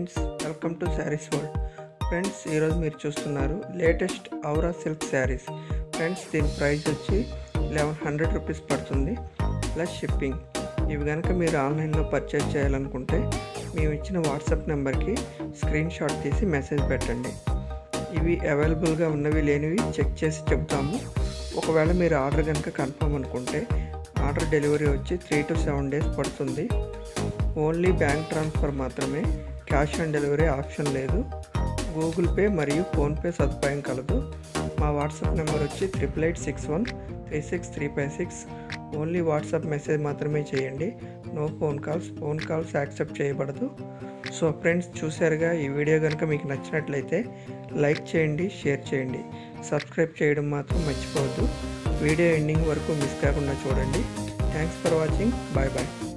friends welcome to sarees world friends ఈరోజు మీరు చూస్తున్నారు latest aura silk sarees friends దీని ప్రైస్ వచ్చి లెవెన్ హండ్రెడ్ రూపీస్ పడుతుంది ప్లస్ షిప్పింగ్ ఇవి కనుక మీరు ఆన్లైన్లో పర్చేజ్ చేయాలనుకుంటే మేము ఇచ్చిన వాట్సాప్ నెంబర్కి స్క్రీన్ షాట్ తీసి మెసేజ్ పెట్టండి ఇవి అవైలబుల్గా ఉన్నవి లేనివి చెక్ చేసి చెప్తాము ఒకవేళ మీరు ఆర్డర్ కనుక కన్ఫర్మ్ అనుకుంటే ఆర్డర్ డెలివరీ వచ్చి త్రీ టు సెవెన్ డేస్ పడుతుంది ఓన్లీ బ్యాంక్ ట్రాన్స్ఫర్ మాత్రమే క్యాష్ ఆన్ డెలివరీ ఆప్షన్ లేదు గూగుల్ పే మరియు ఫోన్పే సదుపాయం కలదు మా వాట్సాప్ నెంబర్ వచ్చి triple eight six one three six three five six only WhatsApp message మాత్రమే చేయండి no phone calls phone calls accept చేయబడదు సో ఫ్రెండ్స్ చూసారుగా ఈ వీడియో కనుక మీకు నచ్చినట్లయితే లైక్ చేయండి షేర్ చేయండి సబ్స్క్రైబ్ చేయడం మాత్రం మర్చిపోవద్దు వీడియో ఎండింగ్ వరకు మిస్ కాకుండా చూడండి thanks for watching bye bye